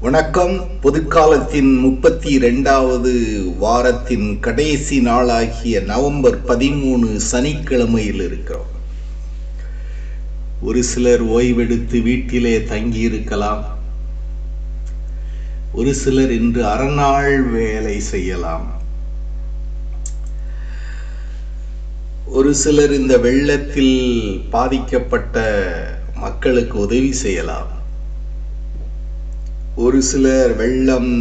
வணக்கம் பொதுக்காலத்தின் முப்பத்தி இரண்டாவது வாரத்தின் கடைசி நாளாகிய நவம்பர் பதிமூணு சனிக்கிழமையில் இருக்கிறோம் ஒரு சிலர் ஓய்வெடுத்து வீட்டிலே தங்கியிருக்கலாம் ஒரு சிலர் இன்று அறநாள் வேலை செய்யலாம் ஒரு சிலர் இந்த வெள்ளத்தில் பாதிக்கப்பட்ட மக்களுக்கு உதவி செய்யலாம் ஒரு சிலர் வெள்ளம்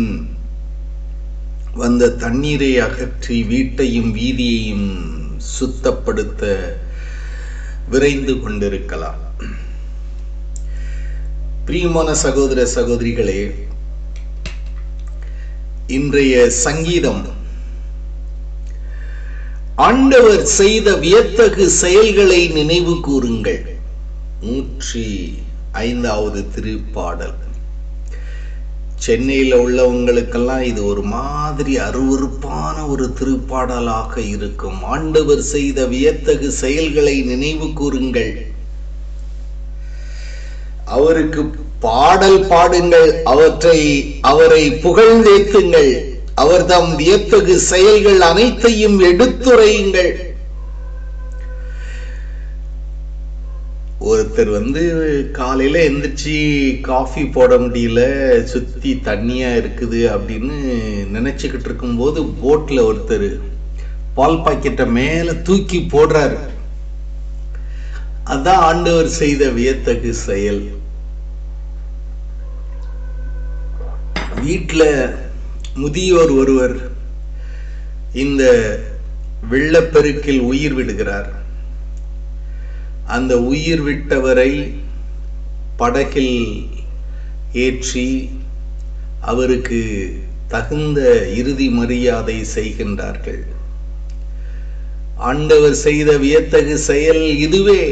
வந்த தண்ணீரை அகற்றி வீட்டையும் வீதியையும் சுத்தப்படுத்த விரைந்து கொண்டிருக்கலாம் பிரியமான சகோதர சகோதரிகளே இன்றைய சங்கீதம் ஆண்டவர் செய்த வியத்தகு செயல்களை நினைவு கூறுங்கள் நூற்றி ஐந்தாவது திருப்பாடல் சென்னையில் உள்ளவங்களுக்கெல்லாம் இது ஒரு மாதிரி அருவறுப்பான ஒரு திருப்பாடலாக இருக்கும் ஆண்டவர் செய்த வியத்தகு செயல்களை நினைவு கூறுங்கள் அவருக்கு பாடல் பாடுங்கள் அவற்றை அவரை புகழ்ந்தேத்துங்கள் அவர் தம் வியத்தகு செயல்கள் அனைத்தையும் எடுத்துரையுங்கள் ஒருத்தர் வந்து காலையில எந்திரிச்சு காஃபி போட முடியல சுத்தி தண்ணியா இருக்குது அப்படின்னு நினைச்சுக்கிட்டு இருக்கும்போது போட்ல ஒருத்தர் பால் பாக்கெட்டை மேல தூக்கி போடுறாரு அதான் ஆண்டவர் செய்த வியத்தகு செயல் வீட்டுல முதியோர் ஒருவர் இந்த வெள்ளப்பெருக்கில் உயிர் விடுகிறார் அந்த உயிர் விட்டவரை படகில் ஏற்றி அவருக்கு தகுந்த இறுதி மரியாதை செய்கின்றார்கள் ஆண்டவர் செய்த வியத்தகு செயல் இதுவே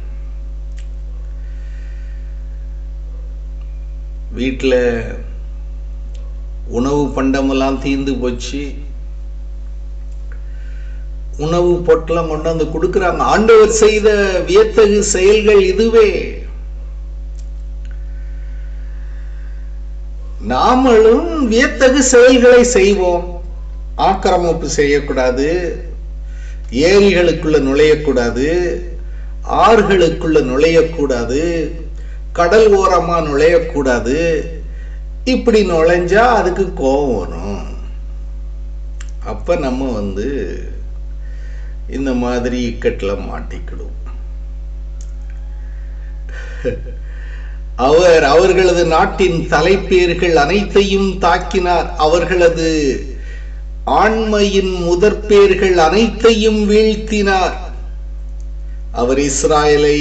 வீட்டில் உணவு பண்டமெல்லாம் தீர்ந்து போச்சு உணவு பொட்டலம் கொண்டாந்து கொடுக்கிறாங்க ஆண்டவர் செய்த வியத்தகு செயல்கள் இதுவே நாமளும் வியத்தகு செயல்களை செய்வோம் ஆக்கிரமிப்பு செய்யக்கூடாது ஏரிகளுக்குள்ள நுழையக்கூடாது ஆறுகளுக்குள்ள நுழையக்கூடாது கடல் ஓரமா நுழையக்கூடாது இப்படி நுழைஞ்சா அதுக்கு கோபம் வரும் அப்ப நம்ம வந்து இந்த மாதிரி இக்கட்டில் மாட்டிக்கிடும் அவர் அவர்களது நாட்டின் தலைப்பேர்கள் அனைத்தையும் தாக்கினார் அவர்களது ஆண்மையின் முதற்பேர்கள் அனைத்தையும் வீழ்த்தினார் அவர் இஸ்ராயலை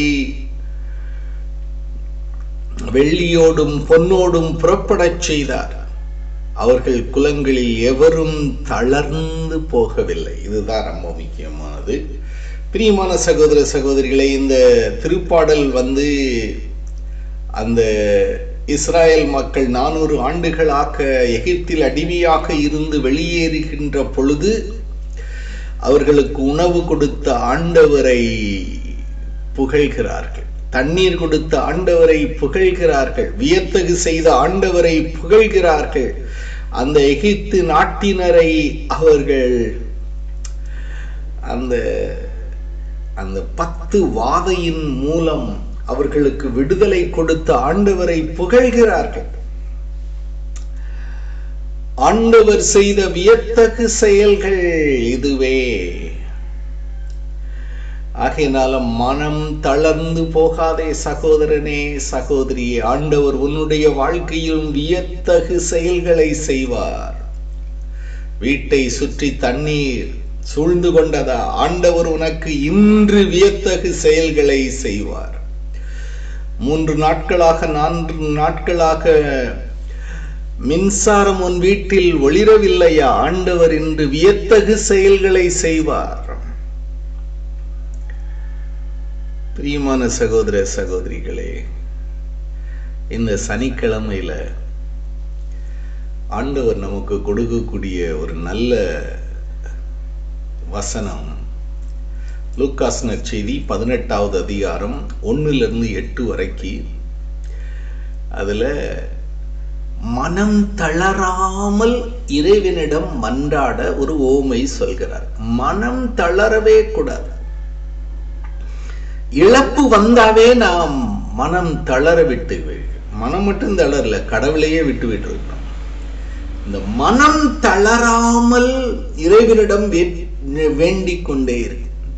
வெள்ளியோடும் பொன்னோடும் புறப்படச் செய்தார் அவர்கள் குலங்களில் எவரும் தளர்ந்து போகவில்லை இதுதான் ரொம்ப முக்கியமானது பிரியமான சகோதர சகோதரிகளை இந்த திருப்பாடல் வந்து அந்த இஸ்ராயல் மக்கள் நானூறு ஆண்டுகளாக எகிப்தில் அடிமையாக இருந்து வெளியேறுகின்ற பொழுது அவர்களுக்கு உணவு கொடுத்த ஆண்டவரை புகழ்கிறார்கள் தண்ணீர் கொடுத்த ஆண்டவரை புகழ்கிறார்கள் வியத்தகு செய்த ஆண்டவரை புகழ்கிறார்கள் அந்த எகிப்து நாட்டினரை அவர்கள் அந்த அந்த பத்து வாதையின் மூலம் அவர்களுக்கு விடுதலை கொடுத்த ஆண்டவரை புகழ்கிறார்கள் ஆண்டவர் செய்த வியத்தகு செயல்கள் இதுவே ஆகையினால மனம் தளர்ந்து போகாதே சகோதரனே சகோதரியே ஆண்டவர் உன்னுடைய வாழ்க்கையிலும் வியத்தகு செயல்களை செய்வார் வீட்டை சுற்றி தண்ணீர் சூழ்ந்து கொண்டதா ஆண்டவர் உனக்கு இன்று வியத்தகு செயல்களை செய்வார் மூன்று நாட்களாக நான்கு நாட்களாக மின்சாரம் உன் வீட்டில் ஒளிரவில்லையா ஆண்டவர் இன்று வியத்தகு செயல்களை செய்வார் பிரியமான சகோதர சகோதரிகளே இந்த சனிக்கிழமையில ஆண்டவர் நமக்கு கொடுக்கக்கூடிய ஒரு நல்ல வசனம் லூக்காஸ் நற்செய்தி பதினெட்டாவது அதிகாரம் ஒன்னுல இருந்து எட்டு வரைக்கும் அதுல மனம் தளராமல் இறைவனிடம் மன்றாட ஒரு ஓமை சொல்கிறார் மனம் தளரவே கூடாது இழப்பு வந்தாவே நாம் மனம் தளர விட்டு மனம் மட்டும் தளரல கடவுளையே விட்டு விட்டு இந்த மனம் தளராமல் இறைவனிடம் வேண்டிக் கொண்டே இருக்கு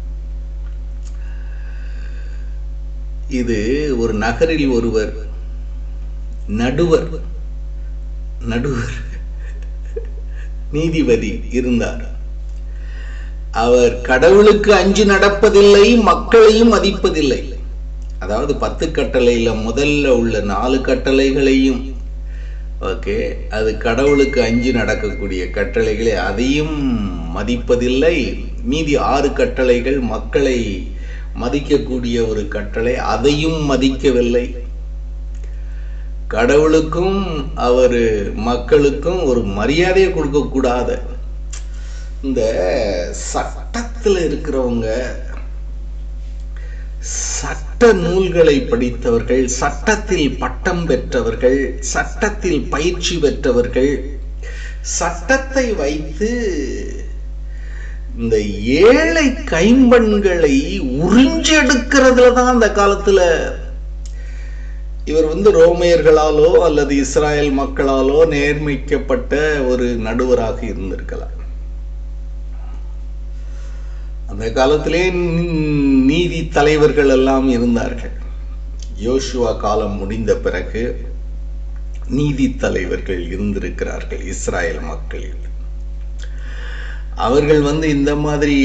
இது ஒரு நகரில் ஒருவர் நடுவர் நடுவர் நீதிபதி இருந்தார் அவர் கடவுளுக்கு அஞ்சு நடப்பதில்லை மக்களையும் மதிப்பதில்லை அதாவது பத்து கட்டளையில முதல்ல உள்ள நாலு கட்டளைகளையும் ஓகே அது கடவுளுக்கு அஞ்சு நடக்கக்கூடிய கட்டளைகளை அதையும் மதிப்பதில்லை மீதி ஆறு கட்டளைகள் மக்களை மதிக்கக்கூடிய ஒரு கட்டளை அதையும் மதிக்கவில்லை கடவுளுக்கும் அவர் மக்களுக்கும் ஒரு மரியாதையை கொடுக்க கூடாத இந்த சட்டத்தில் இருக்கிறவங்க சட்ட நூல்களை படித்தவர்கள் சட்டத்தில் பட்டம் பெற்றவர்கள் சட்டத்தில் பயிற்சி பெற்றவர்கள் சட்டத்தை வைத்து இந்த ஏழை கைம்பெண்களை உறிஞ்செடுக்கிறதுல தான் அந்த காலத்துல இவர் வந்து ரோமையர்களாலோ அல்லது இஸ்ராயல் மக்களாலோ நேர்மிக்கப்பட்ட ஒரு நடுவராக இருந்திருக்கலாம் அந்த காலத்திலே நீதி தலைவர்கள் எல்லாம் இருந்தார்கள் யோசுவா காலம் முடிந்த பிறகு நீதி தலைவர்கள் இருந்திருக்கிறார்கள் இஸ்ராயல் மக்களில் அவர்கள் வந்து இந்த மாதிரி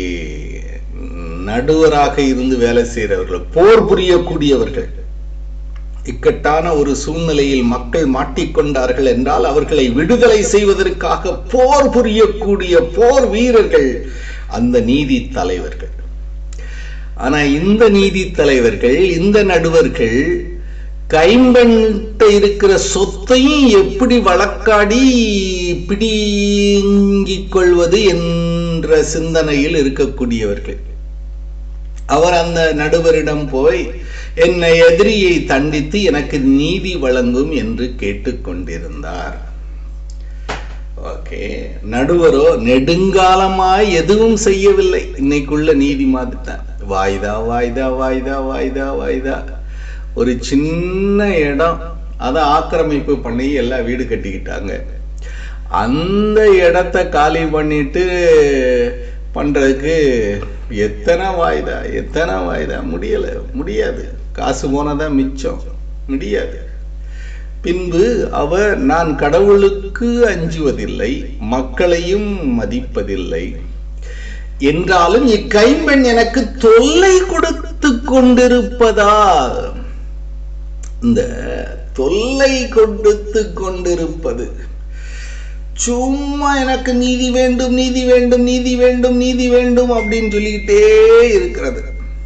நடுவராக இருந்து வேலை செய்கிறவர்கள் போர் புரியக்கூடியவர்கள் இக்கட்டான ஒரு சூழ்நிலையில் மக்கள் மாட்டிக்கொண்டார்கள் என்றால் அவர்களை விடுதலை செய்வதற்காக போர் புரியக்கூடிய போர் வீரர்கள் அந்த நீதி தலைவர்கள் ஆனா இந்த நீதி தலைவர்கள் இந்த நடுவர்கள் கைம்பெண்கிட்ட இருக்கிற சொத்தையும் எப்படி வழக்காடி பிடிங்கிக் கொள்வது என்ற சிந்தனையில் இருக்கக்கூடியவர்கள் அவர் அந்த நடுவரிடம் போய் என்னை எதிரியை தண்டித்து எனக்கு நீதி வழங்கும் என்று கேட்டுக்கொண்டிருந்தார் ஓகே நடுவரோ நெடுங்காலமாய் எதுவும் செய்யவில்லை இன்னைக்குள்ள நீதி மாதிரி தான் வாய்தா வாய்தா வாய்தா வாய்தா வாய்தா ஒரு சின்ன இடம் அதை ஆக்கிரமிப்பு பண்ணி எல்லாம் வீடு கட்டிக்கிட்டாங்க அந்த இடத்த காலி பண்ணிட்டு பண்றதுக்கு எத்தனை வாய்தா எத்தனை வாய்தா முடியல முடியாது காசு போனதான் மிச்சம் முடியாது பின்பு அவர் நான் கடவுளுக்கு அஞ்சுவதில்லை மக்களையும் மதிப்பதில்லை என்றாலும் இக்கைம்பெண் எனக்கு தொல்லை கொடுத்து கொண்டிருப்பதால் இந்த தொல்லை கொடுத்து கொண்டிருப்பது சும்மா எனக்கு நீதி வேண்டும் நீதி வேண்டும் நீதி வேண்டும் நீதி வேண்டும் அப்படின்னு சொல்லிக்கிட்டே இருக்கிறது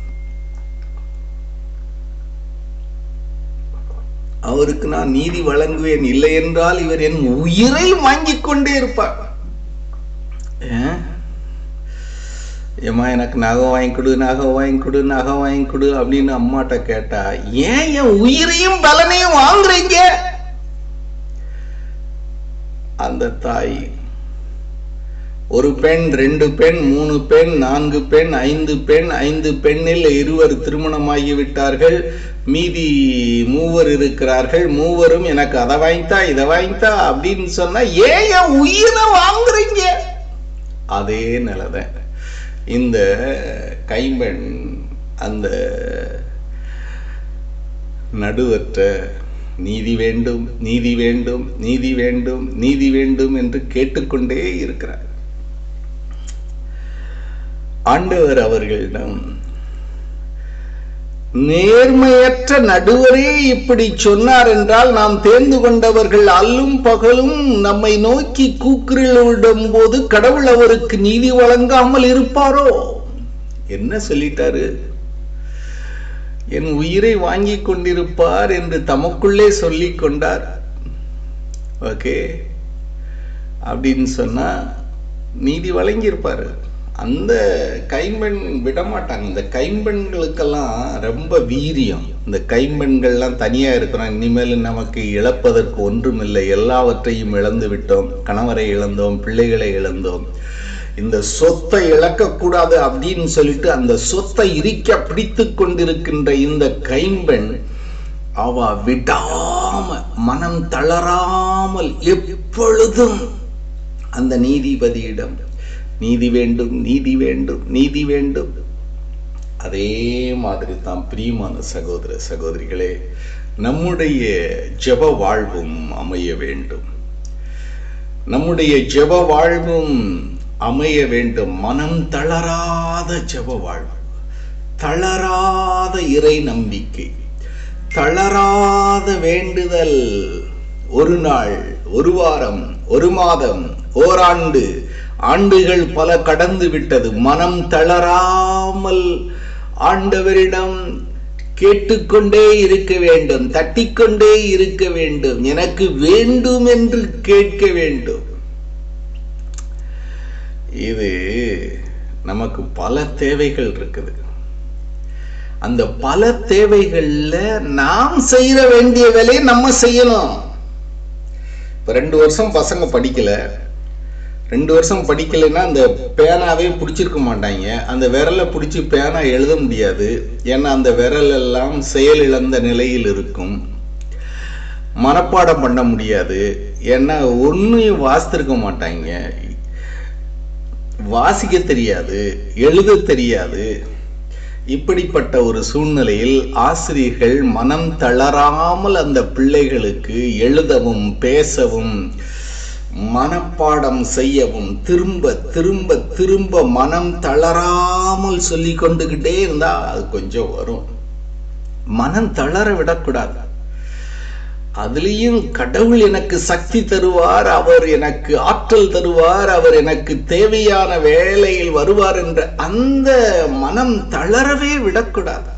அவருக்கு நான் நீதி வழங்குவேன் இல்லை என்றால் இவர் என் உயிரை வாங்கிக் கொண்டே இருப்பார் ஏமா எனக்கு நகை வாங்கி கொடு நகை வாங்கி கொடு நகை வாங்கி கொடு அப்படின்னு அம்மாட்ட கேட்டா ஏன் என் உயிரையும் பலனையும் வாங்குறீங்க அந்த தாய் ஒரு பெண் ரெண்டு பெண் மூணு பெண் நான்கு பெண் ஐந்து பெண் ஐந்து பெண்ணில் இருவர் திருமணமாகி விட்டார்கள் மீதி மூவர் இருக்கிறார்கள் மூவரும் எனக்கு அதை வாங்கித்தா இதை வாங்கித்தா அப்படின்னு சொன்னா ஏன் என் உயிரை வாங்குறீங்க அதே நிலைதான் இந்த கைம்பெண் அந்த நடுவற்ற நீதி வேண்டும் நீதி வேண்டும் நீதி வேண்டும் நீதி வேண்டும் என்று கேட்டுக்கொண்டே இருக்கிறார் ஆண்டவர் அவர்களிடம் நேர்மையற்ற நடுவரே இப்படி சொன்னார் என்றால் நாம் தேர்ந்து கொண்டவர்கள் அல்லும் பகலும் நம்மை நோக்கி கூக்குரலிடும் போது கடவுள் அவருக்கு நீதி வழங்காமல் இருப்பாரோ என்ன சொல்லிட்டாரு என் உயிரை வாங்கி கொண்டிருப்பார் என்று தமக்குள்ளே சொல்லிக் கொண்டார் ஓகே அப்படின்னு சொன்னா நீதி வழங்கியிருப்பாரு அந்த கைம்பெண் விட மாட்டாங்க இந்த கைம்பெண்களுக்கெல்லாம் ரொம்ப வீரியம் இந்த கைம்பெண்கள்லாம் தனியா இருக்கிறோம் இனிமேல் நமக்கு இழப்பதற்கு ஒன்றுமில்லை எல்லாவற்றையும் இழந்து விட்டோம் கணவரை இழந்தோம் பிள்ளைகளை இழந்தோம் இந்த சொத்தை இழக்கக்கூடாது அப்படின்னு சொல்லிட்டு அந்த சொத்தை இரிக்க பிடித்து கொண்டிருக்கின்ற இந்த கைம்பெண் அவ விடாம மனம் தளராமல் எப்பொழுதும் அந்த நீதிபதியிடம் நீதி வேண்டும் நீதி வேண்டும் நீதி வேண்டும் அதே மாதிரி தான் பிரியமான சகோதர சகோதரிகளே நம்முடைய ஜெப வாழ்வும் அமைய வேண்டும் நம்முடைய ஜெப வாழ்வும் அமைய வேண்டும் மனம் தளராத ஜெப வாழ்வு தளராத இறை நம்பிக்கை தளராத வேண்டுதல் ஒரு நாள் ஒரு வாரம் ஒரு மாதம் ஓராண்டு ஆண்டுகள் பல கடந்து விட்டது மனம் தளராமல் ஆண்டவரிடம் கேட்டுக்கொண்டே இருக்க வேண்டும் தட்டிக்கொண்டே இருக்க வேண்டும் எனக்கு வேண்டும் என்று கேட்க வேண்டும் இது நமக்கு பல தேவைகள் இருக்குது அந்த பல தேவைகள்ல நாம் செய்யற வேண்டிய வேலையை நம்ம செய்யணும் இப்ப ரெண்டு வருஷம் பசங்க படிக்கல ரெண்டு வருஷம் படிக்கலைன்னா அந்த பேனாவே பிடிச்சிருக்க மாட்டாங்க அந்த விரலை பிடிச்சி பேனா எழுத முடியாது ஏன்னா அந்த விரல் எல்லாம் செயல் இழந்த நிலையில் இருக்கும் மனப்பாடம் பண்ண முடியாது ஏன்னா ஒன்றையும் வாசித்திருக்க மாட்டாங்க வாசிக்க தெரியாது எழுத தெரியாது இப்படிப்பட்ட ஒரு சூழ்நிலையில் ஆசிரியர்கள் மனம் தளராமல் அந்த பிள்ளைகளுக்கு எழுதவும் பேசவும் மனப்பாடம் செய்யவும் திரும்ப திரும்ப திரும்ப மனம் தளராமல் சொல்லி கொண்டுகிட்டே இருந்தா அது கொஞ்சம் வரும் மனம் தளர விடக்கூடாது அதுலேயும் கடவுள் எனக்கு சக்தி தருவார் அவர் எனக்கு ஆற்றல் தருவார் அவர் எனக்கு தேவையான வேலையில் வருவார் என்ற அந்த மனம் தளரவே விடக்கூடாது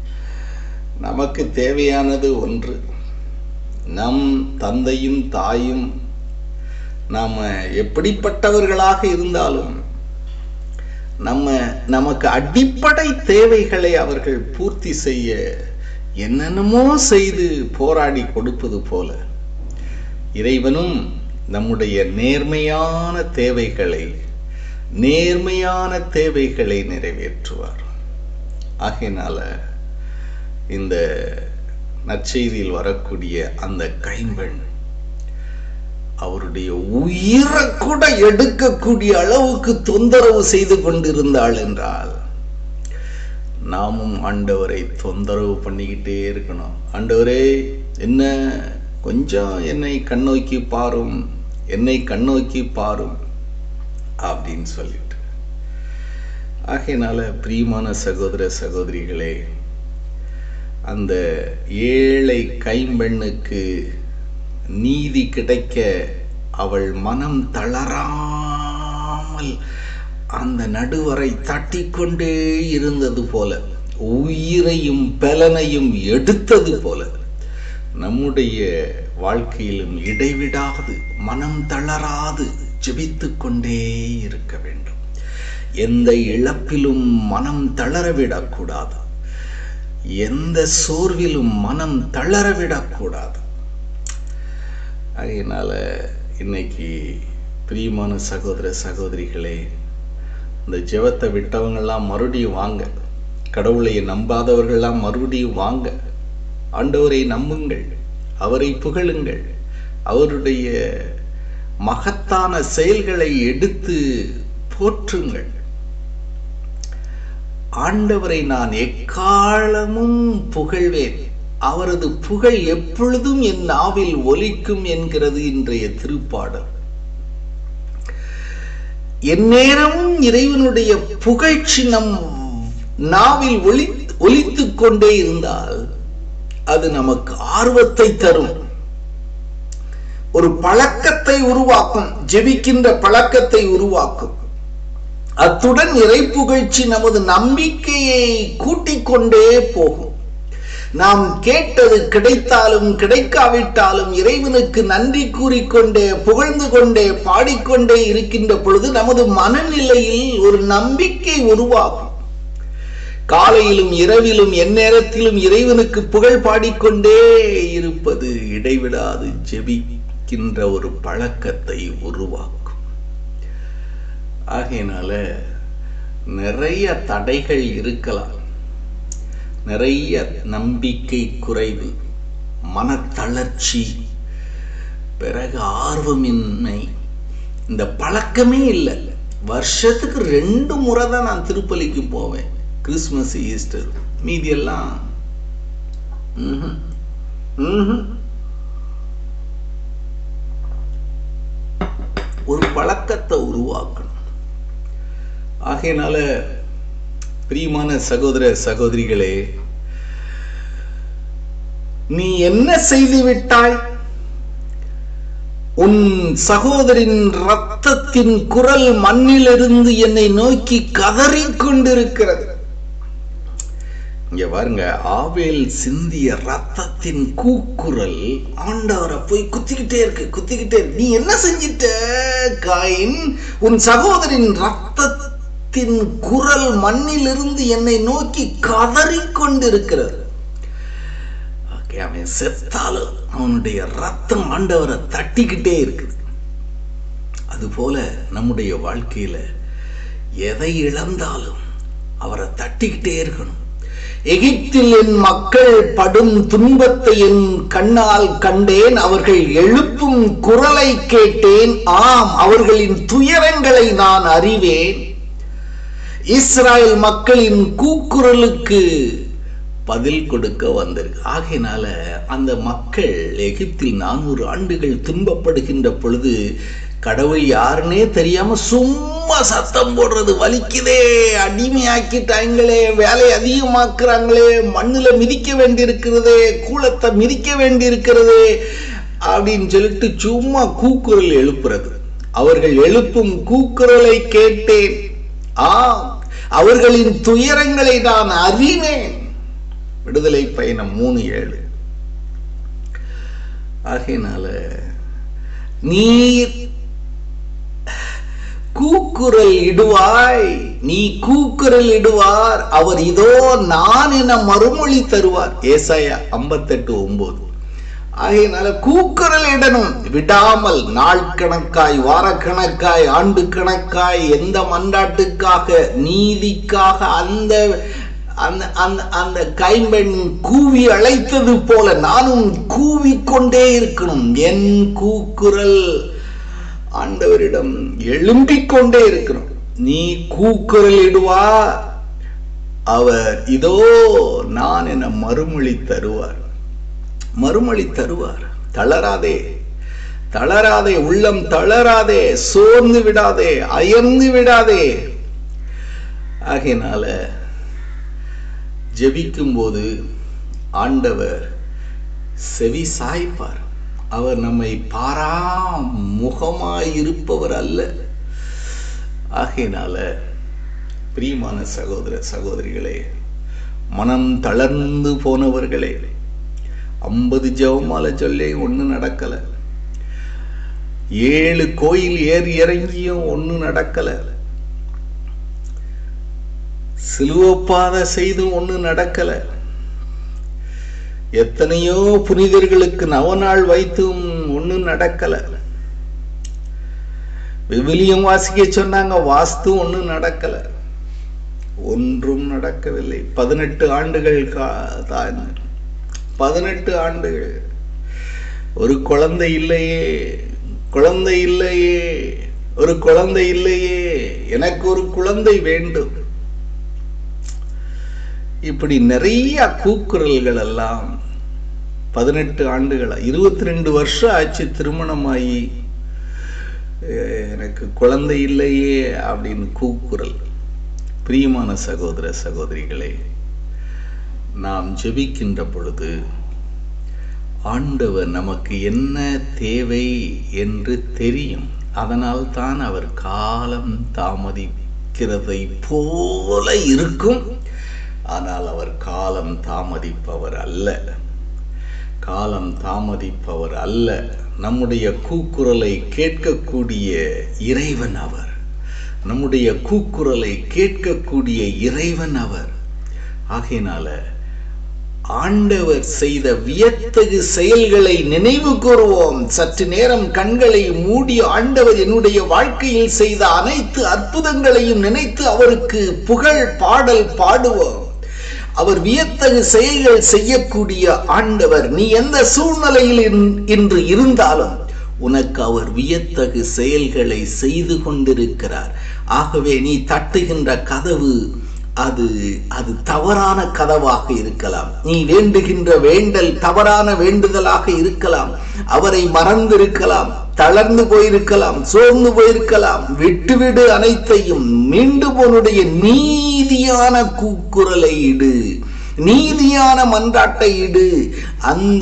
நமக்கு தேவையானது ஒன்று நம் தந்தையும் தாயும் நாம எப்படிப்பட்டவர்களாக இருந்தாலும் நம்ம நமக்கு அடிப்படை தேவைகளை அவர்கள் பூர்த்தி செய்ய என்னென்னமோ செய்து போராடி கொடுப்பது போல இறைவனும் நம்முடைய நேர்மையான தேவைகளை நேர்மையான தேவைகளை நிறைவேற்றுவார் ஆகையினால இந்த நற்செய்தியில் வரக்கூடிய அந்த கைம்பெண் அவருடைய உயிரை கூட எடுக்கக்கூடிய அளவுக்கு தொந்தரவு செய்து கொண்டிருந்தாள் என்றால் நாமும் ஆண்டவரை தொந்தரவு பண்ணிக்கிட்டே இருக்கணும் ஆண்டவரே என்ன கொஞ்சம் என்னை கண்ணோக்கி பாரும் என்னை கண்ணோக்கி பாரும் அப்படின்னு சொல்லிட்டு ஆகையினால பிரியமான சகோதர சகோதரிகளே அந்த ஏழை கைம்பெண்ணுக்கு நீதி கிடைக்க அவள் மனம் தளராமல் அந்த நடுவரை தட்டிக்கொண்டே இருந்தது போல உயிரையும் பலனையும் எடுத்தது போல நம்முடைய வாழ்க்கையிலும் இடைவிடாது மனம் தளராது ஜெபித்து கொண்டே இருக்க வேண்டும் எந்த இழப்பிலும் மனம் தளரவிடக்கூடாது எந்த சோர்விலும் மனம் தளரவிடக்கூடாது அதனால இன்னைக்கு பிரியமான சகோதர சகோதரிகளே இந்த ஜெபத்தை விட்டவங்கெல்லாம் மறுபடியும் வாங்க கடவுளை நம்பாதவர்கள்லாம் மறுபடியும் வாங்க ஆண்டவரை நம்புங்கள் அவரை புகழுங்கள் அவருடைய மகத்தான செயல்களை எடுத்து போற்றுங்கள் ஆண்டவரை நான் எக்காலமும் புகழ்வேன் அவரது புகழ் எப்பொழுதும் என் நாவில் ஒலிக்கும் என்கிறது இன்றைய திருப்பாடல் எந்நேரமும் இறைவனுடைய புகழ்ச்சி நம் நாவில் ஒலி ஒலித்துக் கொண்டே இருந்தால் அது நமக்கு ஆர்வத்தை தரும் ஒரு பழக்கத்தை உருவாக்கும் ஜெபிக்கின்ற பழக்கத்தை உருவாக்கும் அத்துடன் இறை புகழ்ச்சி நமது நம்பிக்கையை கூட்டிக் கொண்டே போகும் நாம் கேட்டது கிடைத்தாலும் கிடைக்காவிட்டாலும் இறைவனுக்கு நன்றி கூறிக்கொண்டே புகழ்ந்து கொண்டே பாடிக்கொண்டே இருக்கின்ற பொழுது நமது மனநிலையில் ஒரு நம்பிக்கை உருவாகும் காலையிலும் இரவிலும் எந்நேரத்திலும் இறைவனுக்கு புகழ் பாடிக்கொண்டே இருப்பது இடைவிடாது ஜெபிக்கின்ற ஒரு பழக்கத்தை உருவாக்கும் ஆகையினால நிறைய தடைகள் இருக்கலாம் நிறைய நம்பிக்கை குறைவு மனத்தளர்ச்சி பிறகு ஆர்வமின்மை இந்த பழக்கமே இல்லை வருஷத்துக்கு ரெண்டு முறை தான் நான் திருப்பலிக்கு போவேன் கிறிஸ்மஸ் ஈஸ்டர் மீதி எல்லாம் ம்ஹும். ம்ஹும். ஒரு பழக்கத்தை உருவாக்கணும் ஆகையினால பிரியமான சகோதர சகோதரிகளே நீ என்ன செய்து விட்டாய் உன் சகோதரின் ரத்தத்தின் குரல் மண்ணிலிருந்து என்னை நோக்கி கதறிக் கொண்டிருக்கிறது இங்க பாருங்க ஆவேல் சிந்திய ரத்தத்தின் கூக்குரல் ஆண்டவரை போய் குத்திக்கிட்டே இருக்கு குத்திக்கிட்டே இருக்கு நீ என்ன செஞ்சிட்ட காயின் உன் சகோதரின் ரத்தத்தின் குரல் மண்ணிலிருந்து என்னை நோக்கி கதறிக் கொண்டிருக்கிறது ஓகே அவன் செத்தாலும் அவனுடைய ரத்தம் ஆண்டவரை தட்டிக்கிட்டே இருக்குது அதுபோல நம்முடைய வாழ்க்கையில எதை இழந்தாலும் அவரை தட்டிக்கிட்டே இருக்கணும் எகிப்தில் என் மக்கள் படும் துன்பத்தை என் கண்ணால் கண்டேன் அவர்கள் எழுப்பும் குரலை கேட்டேன் ஆம் அவர்களின் துயரங்களை நான் அறிவேன் இஸ்ராயல் மக்களின் கூக்குரலுக்கு பதில் கொடுக்க வந்திருக்கு ஆகையினால அந்த மக்கள் எகிப்தில் நானூறு ஆண்டுகள் துன்பப்படுகின்ற பொழுது கடவுள் யாருன்னே தெரியாம சும்மா சத்தம் போடுறது வலிக்குதே அடிமையாக்கிட்டாங்களே வேலை அதிகமாக்குறாங்களே மண்ணுல மிதிக்க வேண்டியிருக்கிறதே கூலத்தை மிதிக்க வேண்டியிருக்கிறதே அப்படின்னு சொல்லிட்டு சும்மா கூக்குரல் எழுப்புறது அவர்கள் எழுப்பும் கூக்குரலை கேட்டேன் ஆம் அவர்களின் துயரங்களை நான் அறிவேன் விடுதலை பயணம் மூணு ஏழு ஆகையினால நீர் கூக்குரல் இடுவாய் நீ கூக்குரல் இடுவார் அவர் இதோ நான் என மறுமொழி தருவார் ஏசாயா ஐம்பத்தெட்டு ஒன்பது ஆகையினால கூக்குரல் இடணும் விடாமல் நாள் கணக்காய் வாரக்கணக்காய் ஆண்டு கணக்காய் எந்த மன்றாட்டுக்காக நீதிக்காக அந்த அந்த அந்த அந்த கைம்பெண் கூவி அழைத்தது போல நானும் கூவிக்கொண்டே இருக்கணும் என் கூக்குரல் ஆண்டவரிடம் எழும்பிக் கொண்டே இருக்கணும் நீ கூக்குரல் இடுவா அவர் இதோ நான் என மறுமொழி தருவார் மறுமொழி தருவார் தளராதே தளராதே உள்ளம் தளராதே சோர்ந்து விடாதே அயர்ந்து விடாதே ஆகையினால ஜெபிக்கும் போது ஆண்டவர் செவி சாய்ப்பார் அவர் நம்மை பாரா முகமாய் இருப்பவர் அல்ல ஆகையினால பிரியமான சகோதர சகோதரிகளே மனம் தளர்ந்து போனவர்களே ஐம்பது ஜெபமால சொல்லி ஒன்றும் நடக்கல ஏழு கோயில் ஏறி இறங்கியும் ஒன்றும் நடக்கல சிலுவப்பாத செய்தும் ஒன்றும் நடக்கல எத்தனையோ புனிதர்களுக்கு நவநாள் வைத்தும் ஒன்றும் நடக்கல விவிலியம் வாசிக்க சொன்னாங்க வாஸ்து ஒன்றும் நடக்கல ஒன்றும் நடக்கவில்லை பதினெட்டு ஆண்டுகள் கா- தான் பதினெட்டு ஆண்டுகள் ஒரு குழந்தை இல்லையே குழந்தை இல்லையே ஒரு குழந்தை இல்லையே எனக்கு ஒரு குழந்தை வேண்டும் இப்படி நிறைய கூக்குரல்கள் எல்லாம் பதினெட்டு ஆண்டுகளா இருபத்தி ரெண்டு வருஷம் ஆச்சு திருமணமாகி அஹ், எனக்கு குழந்தை இல்லையே அப்படின்னு கூக்குரல் பிரியமான சகோதர சகோதரிகளே நாம் ஜெபிக்கின்ற பொழுது ஆண்டவர் நமக்கு என்ன தேவை என்று தெரியும் அதனால் தான் அவர் காலம் தாமதிக்கிறதை போல இருக்கும் ஆனால் அவர் காலம் தாமதிப்பவர் அல்ல காலம் தாமதிப்பவர் அல்ல நம்முடைய கூக்குரலை கேட்கக்கூடிய இறைவன் அவர் நம்முடைய கூக்குரலை கேட்கக்கூடிய இறைவன் அவர் ஆகையினால ஆண்டவர் செய்த வியத்தகு செயல்களை நினைவு கூறுவோம் சற்று நேரம் கண்களை மூடி ஆண்டவர் என்னுடைய வாழ்க்கையில் செய்த அனைத்து அற்புதங்களையும் நினைத்து அவருக்கு புகழ் பாடல் பாடுவோம் அவர் வியத்தகு செயல்கள் செய்யக்கூடிய ஆண்டவர் நீ எந்த சூழ்நிலையில் இன்று இருந்தாலும் உனக்கு அவர் வியத்தகு செயல்களை செய்து கொண்டிருக்கிறார் ஆகவே நீ தட்டுகின்ற கதவு அது அது தவறான கதவாக இருக்கலாம் நீ வேண்டுகின்ற வேண்டல் தவறான வேண்டுதலாக இருக்கலாம் அவரை மறந்திருக்கலாம் தளர்ந்து போயிருக்கலாம் சோர்ந்து போயிருக்கலாம் விட்டுவிடு அனைத்தையும் மீண்டும் உன்னுடைய நீதியான கூக்குரலை இடு நீதியான மன்றாட்டை இடு அந்த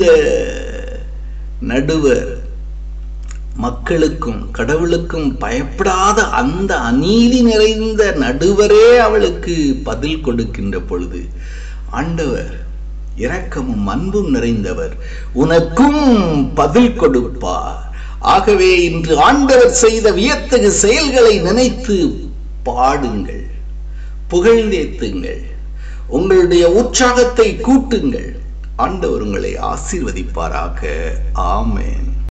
நடுவர் மக்களுக்கும் கடவுளுக்கும் பயப்படாத அந்த அநீதி நிறைந்த நடுவரே அவளுக்கு பதில் கொடுக்கின்ற பொழுது ஆண்டவர் இரக்கமும் அன்பும் நிறைந்தவர் உனக்கும் பதில் கொடுப்பார் ஆகவே இன்று ஆண்டவர் செய்த வியத்தகு செயல்களை நினைத்து பாடுங்கள் புகழ்ந்தேத்துங்கள் உங்களுடைய உற்சாகத்தை கூட்டுங்கள் ஆண்டவர் உங்களை ஆசீர்வதிப்பாராக ஆமேன்